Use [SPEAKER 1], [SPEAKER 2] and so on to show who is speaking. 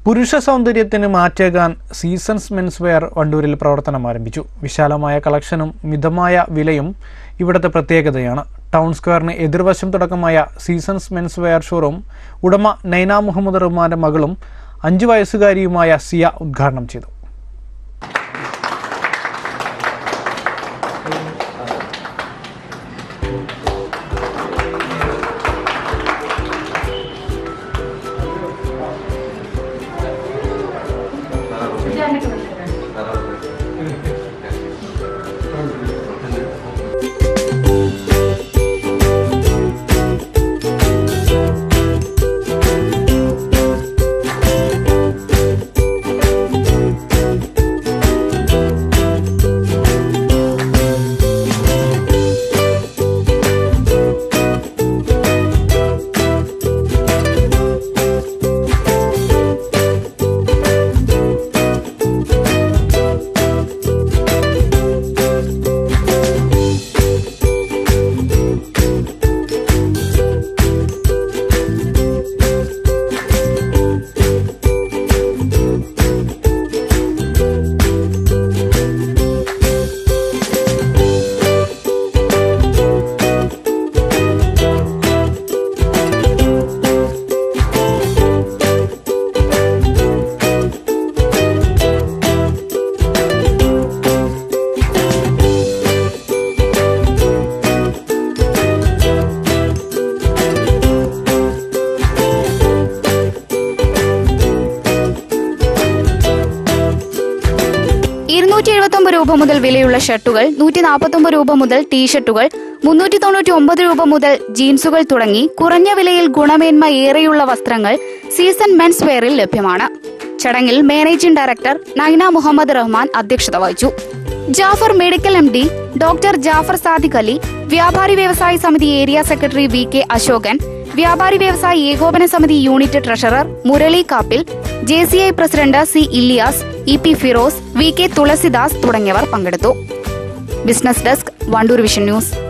[SPEAKER 1] പുരുഷ സൗന്ദര്യത്തിന് മാറ്റേകാൻ സീസൺസ് മെൻസ് വെയർ വണ്ടൂരിൽ പ്രവർത്തനം ആരംഭിച്ചു വിശാലമായ കളക്ഷനും മിതമായ വിലയും ഇവിടുത്തെ പ്രത്യേകതയാണ് ടൗൺ സ്ക്വയറിന് എതിർവശം തുടക്കമായ സീസൺസ് മെൻസ് വെയർ ഷോറൂം ഉടമ നൈന മുഹമ്മദ് റഹ്മാന്റെ മകളും അഞ്ചു വയസ്സുകാരിയുമായ സിയ ഉദ്ഘാടനം ചെയ്തു
[SPEAKER 2] ഇരുന്നൂറ്റി എഴുപത്തൊമ്പത് രൂപ മുതൽ വിലയുള്ള ഷർട്ടുകൾ നൂറ്റി നാൽപ്പത്തൊമ്പത് രൂപ മുതൽ ടീഷർട്ടുകൾ മുന്നൂറ്റി തൊണ്ണൂറ്റി ഒമ്പത് രൂപ മുതൽ ജീൻസുകൾ തുടങ്ങി കുറഞ്ഞ വിലയിൽ ഗുണമേന്മ ഏറെയുള്ള വസ്ത്രങ്ങൾ സീസൺ മെൻസ് വെയറിൽ ലഭ്യമാണ് ചടങ്ങിൽ മാനേജിംഗ് ഡയറക്ടർ നൈന മുഹമ്മദ് റഹ്മാൻ അധ്യക്ഷത വഹിച്ചു Jafar medical M D doctor Jafar Sadiq Ali വ്യാപാരി വ്യവസായ സമിതി area secretary V K Ashokan വ്യാപാരി വ്യവസായ ഏകോപന സമിതി unit treasurer Murali Kappil J C I president C Illiyas E P Firoz V K Thulasidas തുടങ്ങിയവർ പങ്കെടുത്തു business desk Wandoor vision news